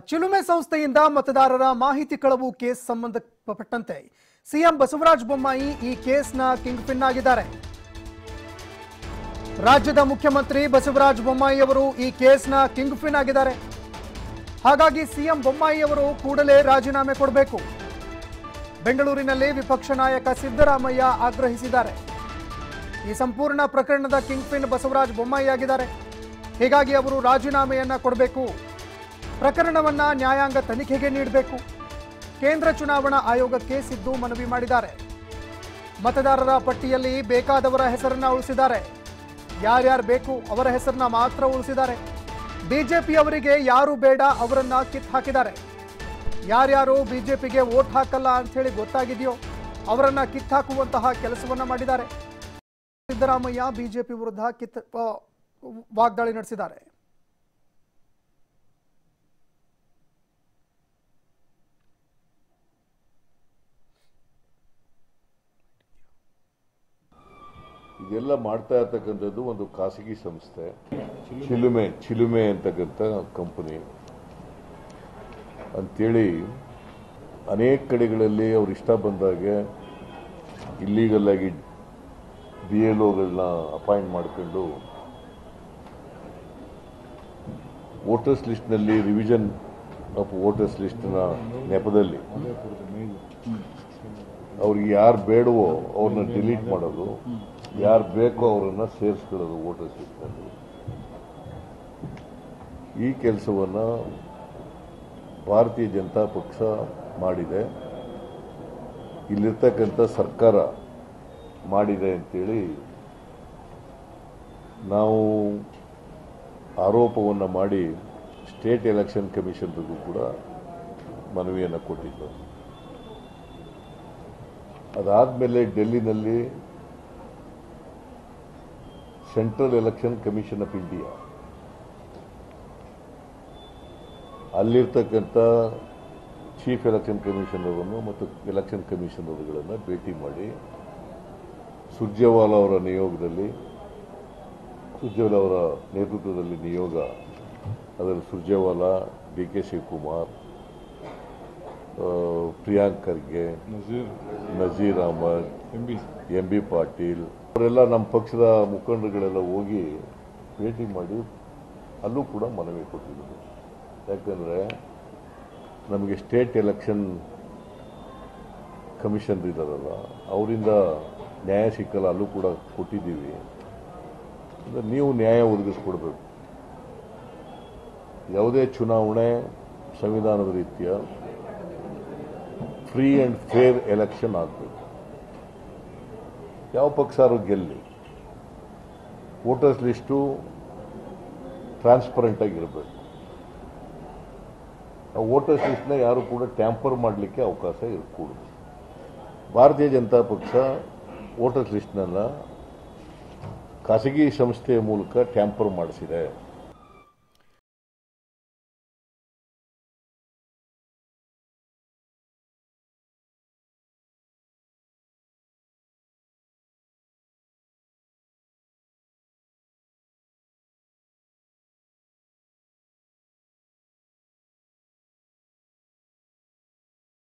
ಚಿಲುಮೆ ಸಂಸ್ಥೆಯಿಂದ ಮತದಾರರ ಮಾಹಿತಿ ಕಳವು ಕೇಸ್ ಸಂಬಂಧಪಟ್ಟಂತೆ ಸಿಎಂ ಬಸವರಾಜ ಬೊಮ್ಮಾಯಿ ಈ ಕೇಸ್ನ ಕಿಂಗ್ ಪಿನ್ ಆಗಿದ್ದಾರೆ ರಾಜ್ಯದ ಮುಖ್ಯಮಂತ್ರಿ ಬಸವರಾಜ ಬೊಮ್ಮಾಯಿ ಅವರು ಈ ಕೇಸ್ನ ಕಿಂಗ್ ಪಿನ್ ಆಗಿದ್ದಾರೆ ಹಾಗಾಗಿ ಸಿಎಂ ಬೊಮ್ಮಾಯಿ ಅವರು ಕೂಡಲೇ ರಾಜೀನಾಮೆ ಕೊಡಬೇಕು ಬೆಂಗಳೂರಿನಲ್ಲಿ ವಿಪಕ್ಷ ನಾಯಕ ಸಿದ್ದರಾಮಯ್ಯ ಆಗ್ರಹಿಸಿದ್ದಾರೆ ಈ ಸಂಪೂರ್ಣ ಪ್ರಕರಣದ ಕಿಂಗ್ ಪಿನ್ ಬಸವರಾಜ ಬೊಮ್ಮಾಯಿ ಆಗಿದ್ದಾರೆ ಹೀಗಾಗಿ ಅವರು ರಾಜೀನಾಮೆಯನ್ನ ಕೊಡಬೇಕು ಪ್ರಕರಣವನ್ನ ನ್ಯಾಯಾಂಗ ತನಿಖೆಗೆ ನೀಡಬೇಕು ಕೇಂದ್ರ ಚುನಾವಣಾ ಆಯೋಗಕ್ಕೆ ಸಿದ್ದು ಮನವಿ ಮಾಡಿದ್ದಾರೆ ಮತದಾರರ ಪಟ್ಟಿಯಲ್ಲಿ ಬೇಕಾದವರ ಹೆಸರನ್ನ ಉಳಿಸಿದ್ದಾರೆ ಯಾರ್ಯಾರು ಬೇಕು ಅವರ ಹೆಸರನ್ನ ಮಾತ್ರ ಉಳಿಸಿದ್ದಾರೆ ಬಿಜೆಪಿಯವರಿಗೆ ಯಾರು ಬೇಡ ಅವರನ್ನ ಕಿತ್ ಹಾಕಿದ್ದಾರೆ ಯಾರ್ಯಾರು ಬಿಜೆಪಿಗೆ ವೋಟ್ ಹಾಕಲ್ಲ ಅಂತ ಹೇಳಿ ಗೊತ್ತಾಗಿದೆಯೋ ಅವರನ್ನ ಕಿತ್ತಾಕುವಂತಹ ಕೆಲಸವನ್ನ ಮಾಡಿದ್ದಾರೆ ಸಿದ್ದರಾಮಯ್ಯ ಬಿಜೆಪಿ ವಿರುದ್ಧ ಕಿತ್ ಆ, ವಾಗ್ದಾಳಿ ನಡೆಸಿದ್ದಾರೆ ಇದೆಲ್ಲ ಮಾಡ್ತಾ ಇರ್ತಕ್ಕಂಥದ್ದು ಒಂದು ಖಾಸಗಿ ಸಂಸ್ಥೆ ಚಿಲುಮೆ ಚಿಲುಮೆ ಅಂತಕ್ಕಂಥ ಕಂಪನಿ ಅಂತೇಳಿ ಅನೇಕ ಕಡೆಗಳಲ್ಲಿ ಅವ್ರು ಇಷ್ಟ ಬಂದಾಗೆ ಇಲ್ಲೀಗಲ್ ಆಗಿ ಬಿ ಎಲ್ ಒಗಳನ್ನ ಅಪಾಯಿಂಟ್ ಮಾಡ್ಕೊಂಡು ವೋಟರ್ಸ್ ಲಿಸ್ಟ್ನಲ್ಲಿ ರಿವಿಷನ್ ಆಫ್ ವೋಟರ್ಸ್ ಲಿಸ್ಟ್ನ ನೆಪದಲ್ಲಿ ಅವ್ರಿಗೆ ಯಾರು ಬೇಡವೋ ಅವ್ರನ್ನ ಡಿಲೀಟ್ ಮಾಡೋದು ಯಾರು ಬೇಕೋ ಅವರನ್ನ ಸೇರಿಸ್ಕೊಳ್ಳೋದು ವೋಟರ್ಸ್ ಲಿಸ್ಟ್ನಲ್ಲಿ ಈ ಕೆಲಸವನ್ನ ಭಾರತೀಯ ಜನತಾ ಪಕ್ಷ ಮಾಡಿದೆ ಇಲ್ಲಿರ್ತಕ್ಕಂಥ ಸರ್ಕಾರ ಮಾಡಿದೆ ಅಂತೇಳಿ ನಾವು ಆರೋಪವನ್ನು ಮಾಡಿ ಸ್ಟೇಟ್ ಎಲೆಕ್ಷನ್ ಕಮಿಷನ್ರಿಗೂ ಕೂಡ ಮನವಿಯನ್ನು ಕೊಟ್ಟಿದ್ದು ಅದಾದಮೇಲೆ ಡೆಲ್ಲಿನಲ್ಲಿ central election commission of India ಅಲ್ಲಿರ್ತಕ್ಕಂಥ ಚೀಫ್ ಎಲೆಕ್ಷನ್ ಕಮಿಷನರನ್ನು ಮತ್ತು ಎಲೆಕ್ಷನ್ ಕಮಿಷನರ್ಗಳನ್ನು ಭೇಟಿ ಮಾಡಿ ಸುರ್ಜೇವಾಲಾ ಅವರ ನಿಯೋಗದಲ್ಲಿ ಸುರ್ಜೇವಾಲಾ ಅವರ ನೇತೃತ್ವದಲ್ಲಿ ನಿಯೋಗ ಅದರಲ್ಲಿ ಸುರ್ಜೇವಾಲಾ ಡಿ ಕೆ ಶಿವಕುಮಾರ್ ಆ, Priyank Kharge Nazeer Nazeer Ahmed M B M B Patil ಅವರೆಲ್ಲ ನಮ್ಮ ಪಕ್ಷದ ಮುಖಂಡರುಗಳೆಲ್ಲ ಹೋಗಿ ಭೇಟಿ ಮಾಡಿ ಅಲ್ಲೂ ಕೂಡ ಮನವಿ ಕೊಟ್ಟಿದ್ದರು ಯಾಕಂದರೆ ನಮಗೆ ಸ್ಟೇಟ್ ಎಲೆಕ್ಷನ್ ಕಮಿಷನ್ ಇದ್ದಾರಲ್ಲ ಅವರಿಂದ ನ್ಯಾಯ ಸಿಕ್ಕಲ್ಲ ಅಲ್ಲೂ ಕೂಡ ಕೊಟ್ಟಿದ್ದೀವಿ ಅಂದ್ರೆ ನೀವು ನ್ಯಾಯ ಒದಗಿಸ್ಕೊಡ್ಬೇಕು ಯಾವುದೇ ಚುನಾವಣೆ ಸಂವಿಧಾನದ ರೀತಿಯ ಫ್ರೀ ಆ್ಯಂಡ್ ಫೇರ್ ಎಲೆಕ್ಷನ್ ಆಗಬೇಕು ಯಾವ ಪಕ್ಷಾರು ಗೆಲ್ಲಿ ವೋಟರ್ಸ್ ಲಿಸ್ಟು ಟ್ರಾನ್ಸ್ಪರೆಂಟ್ ಆಗಿರಬೇಕು ಆ ವೋಟರ್ಸ್ ಲಿಸ್ಟ್ನ ಯಾರು ಕೂಡ ಟ್ಯಾಂಪರ್ ಮಾಡಲಿಕ್ಕೆ ಅವಕಾಶ ಇರಕೂಡದು ಭಾರತೀಯ ಜನತಾ ಪಕ್ಷ ವೋಟರ್ಸ್ ಲಿಸ್ಟ್ನನ್ನು ಖಾಸಗಿ ಸಂಸ್ಥೆಯ ಮೂಲಕ ಟ್ಯಾಂಪರ್ ಮಾಡಿಸಿದೆ